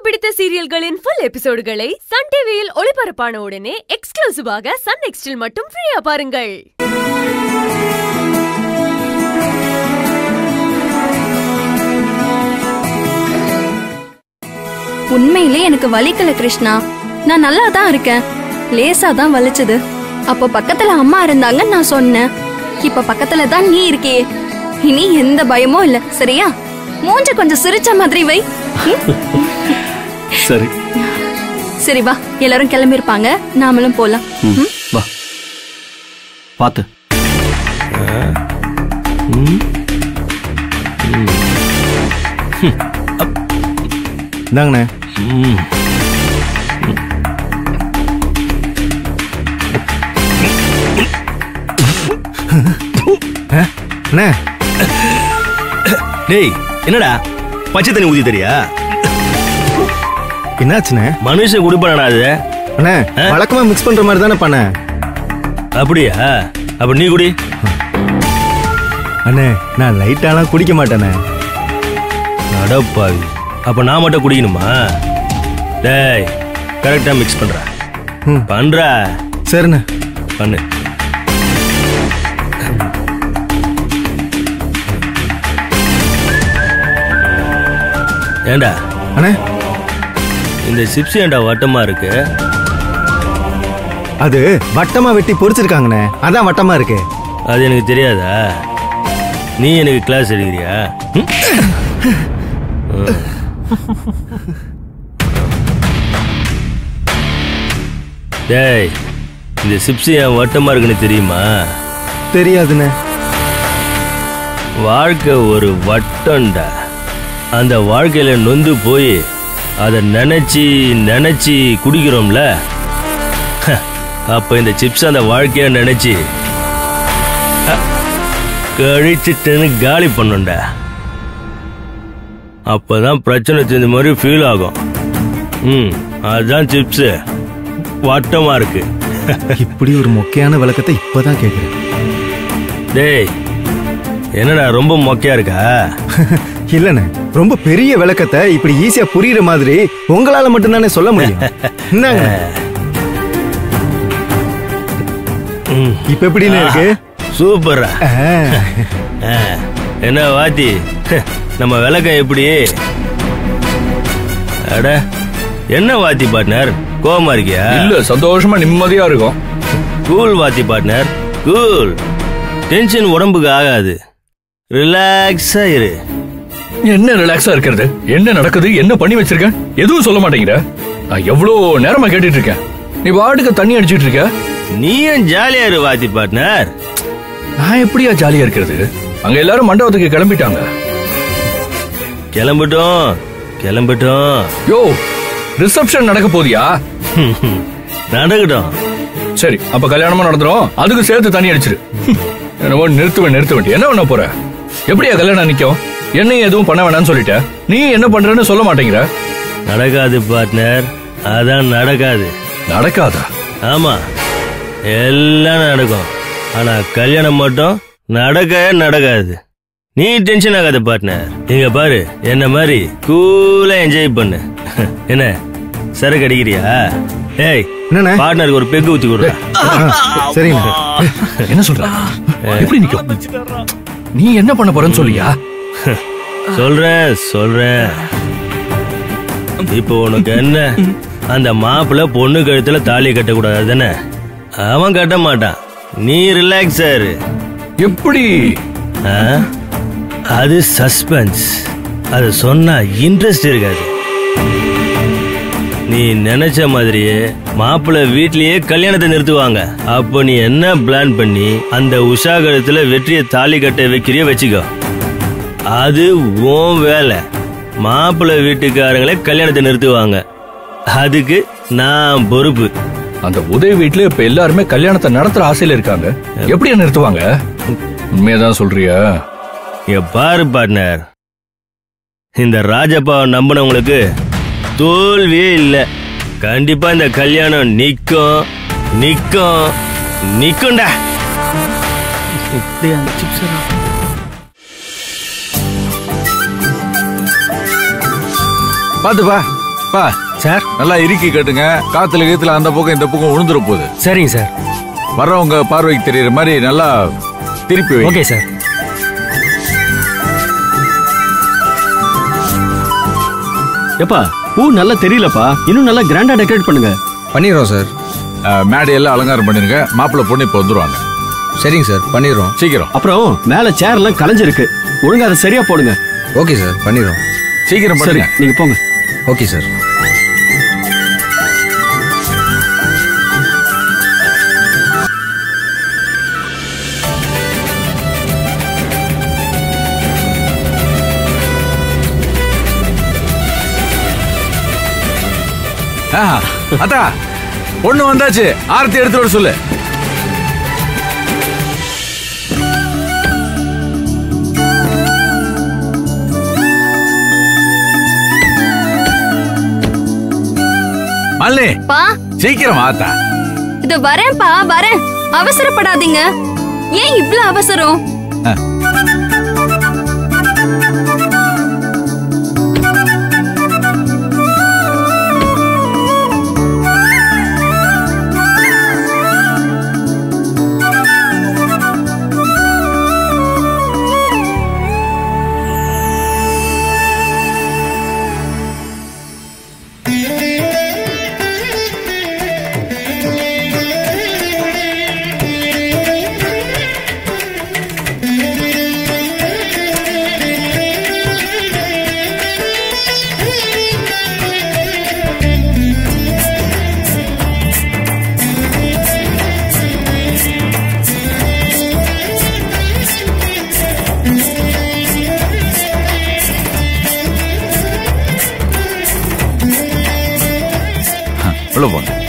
பிடித்த சீரியல்களின் full எபிசோடுகளை Sun டிவியில் ஒளிபரப்பான உடனே எக்ஸ்க்ளூசிவாக சன் நெக்ஸ்டில் மட்டும் ஃப்ரீயா பாருங்கள் உண்மையிலே எனக்கு வலிக்கல கிருஷ்ணா நான் நல்லா தான் இருக்கேன் லேசா தான் வலிச்சது அப்போ பக்கத்துல அம்மா இருந்தாங்க நான் சொன்னேன் இப்ப பக்கத்துல தான் நீ இருக்கியே இனி எந்த பயமும் இல்ல சரியா மூஞ்ச கொஞ்சம் சிரிச்ச மாதிரி வை ம்? சரி சரி வா எல்லாரும் கிளம்பிருப்பாங்க நாமளும் போலாம் ம், வா பார்த்து இந்தாங்கண்ணே ஆ, அண்ணே டேய் என்னடா பச்சை தண்ணி ஊத்தி தெரியா என்னாச்சுண்ணே மனுஷன் குடிப்பானா அது அண்ணே வழக்கமா மிக்ஸ் பண்ற மாதிரி தானே பண்ண அப்படியா அப்ப நீ குடி அண்ணே நான் லைட்டாலாம் குடிக்க மாட்டேனே அடப்பாவி அப்ப நான் மட்டும் குடிக்கணுமா டேய் கரெக்டா மிக்ஸ் பண்ற ம். பண்ற சரிண்ணே பண்ணு ஏண்டா அண்ணே இந்த சிப்ஸ் ஏண்டா வட்டமா இருக்கு அது வட்டமா வெட்டி பொரிச்சிருக்காங்கண்ணே அதான் வட்டமா இருக்கு அது எனக்கு தெரியாதா நீ எனக்கு கிளாஸ் எடுக்கிறியா ம்? ம். டேய் இந்த சிப்ஸ் என் வட்டமா இருக்குன்னு தெரியுமா தெரியாதுண்ணே வாழ்க்கை ஒரு வட்டம்டா அந்த வாழ்க்கையில நொந்து போய் அதை நினைச்சி நினைச்சி குடிக்கிறோம்ல ஹ, அப்ப இந்த சிப்ஸ் அந்த வாழ்க்கைய நினைச்சு ஹ, கழிச்சிட்டுன்னு காலி பண்ணும்டா அப்பதான் பிரச்சனை செஞ்ச மாதிரி ஃபீல் ஆகும் ம் அதுதான் சிப்ஸ் வட்டமா இருக்கு இப்படி ஒரு மொக்கையான விளக்கத்தை இப்பதான் கேக்குறேன் டேய் என்னடா ரொம்ப மொக்கையா இருக்கா இல்லண்ணே ரொம்ப பெரிய விளக்கத்தை இப்படி ஈஸியா புரியுற மாதிரி உங்களால மட்டும்தானே சொல்ல முடியும் என்னங்க ம் இப்ப எப்படின்னு இருக்கு சூப்பரா ஆ, ஆ, என்ன வாத்தி நம்ம விளக்கம் எப்படி அட என்ன வாத்தி பார்ட்னர் கோவமா இருக்கியா இல்ல சந்தோஷமா நிம்மதியா இருக்கும் கூல் வாத்தி பார்ட்னர் கூல் டென்ஷன் உடம்புக்கு ஆகாது ரிலாக்ஸா இரு என்ன ரிலாக்ஸா இருக்கிறது என்ன நடக்குது என்ன பண்ணி வச்சிருக்கேன் எதுவும் சொல்ல மாட்டேங்கிற நான் எவ்வளவு நேரமா கேட்டுட்டு இருக்கேன் நீ பாட்டுக்கு தண்ணி அடிச்சிட்டு இருக்க நீயும் ஜாலியா இரு வாத்தி பார்ட்னர் நான் எப்படியா ஜாலியா இருக்கிறது அங்க எல்லாரும் மண்டபத்துக்கு கிளம்பிட்டாங்க கிளம்பட்டும் கிளம்பட்டும் யோ ரிசப்ஷன் நடக்க போதியா நடக்கட்டும் சரி அப்ப கல்யாணமா நடந்துரும் அதுக்கு சேர்த்து தண்ணி அடிச்சிரு என்னவோ நிறுத்துவேன் நிறுத்த வேண்டிய என்ன பண்ண போற எப்படியா கல்யாணம் நிக்கும் என்னையும் எதுவும் பண்ண வேணாம்னு சொல்லிட்ட நீ என்ன பண்றன்னு சொல்ல மாட்டேங்கிற நடக்காது பார்ட்னர் அதான் நடக்காது நடக்காதா ஆமா எல்லாம் நடக்கும் ஆனா கல்யாணம் மட்டும் நடக்கவே நடக்காது நீ டென்ஷன் ஆகாத பார்ட்னர் இங்க பாரு என்ன மாதிரி கூலா என்ஜாய் பண்ணு என்ன சரக்கு அடிக்கிறியா ஏய் என்னண்ணே பார்ட்னருக்கு ஒரு பெக்கு ஊத்தி கொடுறா ஆ, சரிண்ணே என்ன சொல்ற எப்படி நிக்கும் நீ என்ன பண்ண போறன்னு சொல்லியா சொல்றேன் சொல்றேன் இப்போ உனக்கு என்ன அந்த மாப்பிள்ள பொண்ணு கழுத்துல தாலி கட்டக்கூடாது தானே அவன் கட்ட மாட்டான் நீ ரிலாக்ஸ் ஆரு எப்படி ஆ? அது சஸ்பென்ஸ் அது சொன்னா இன்ட்ரெஸ்ட் இருக்காது நீ நினைச்ச மாதிரியே மாப்பிள்ளை வீட்லயே கல்யாணத்தை நிறுத்துவாங்க அப்போ நீ என்ன பிளான் பண்ணி அந்த உஷா கழுத்துல வெற்றியை தாலி கட்ட வைக்கிறிய வச்சுக்கோ அது உன் வேலை மாப்பிள்ளை வீட்டுக்காரங்களே கல்யாணத்தை நிறுத்துவாங்க அதுக்கு நான் பொறுப்பு அந்த உதவி வீட்ல இப்ப எல்லாருமே கல்யாணத்தை நடத்துற ஆசையில இருக்காங்க எப்படி நிறுத்துவாங்க உண்மையதான் சொல்றியா இங்க பாரு பார்ட்னர் இந்த ராஜப்பாவை நம்பினவங்களுக்கு தோல்வியே இல்லை கண்டிப்பா இந்த கல்யாணம் நிக்கும் நிக்கும் நிக்கும்டா பாத்து வா பா சார் நல்லா இறுக்கி கட்டுங்க காத்துல கீத்துல அந்த பக்கம் இந்த பக்கம் விழுந்துற போகுது சரிங்க சார் வர்றவங்க பார்வைக்கு தெரியற மாதிரி நல்லா திருப்பி வை ஓகே சார் எப்பா பூ நல்லா தெரியலப்பா இன்னும் நல்லா கிராண்டா டெக்கரேட் பண்ணுங்க பண்ணிடுறோம் சார் அஹ், மேடையெல்லாம் அலங்காரம் பண்ணிருங்க மாப்பிள்ளை பொண்ணு இப்போ வந்துருவாங்க சரிங்க சார் பண்ணிடுறோம் சீக்கிரம் அப்புறம் மேல சேர் எல்லாம் கலைஞ்சிருக்கு ஒழுங்கா அதை சரியா போடுங்க ஓகே சார் பண்ணிடுறோம் சீக்கிரம் சரி பண்ணுங்க நீங்க போங்க ஓகே சார் ஆஹா, அத்தா பொண்ணு வந்தாச்சு ஆரத்தி எடுத்து வர சொல்லு மல்லி பா சீக்கிரம் ஆத்தா இது வரேன்ப்பா வரேன் அவசரப்படாதீங்க ஏன் இவ்ளோ அவசரம் உள்ள போங்க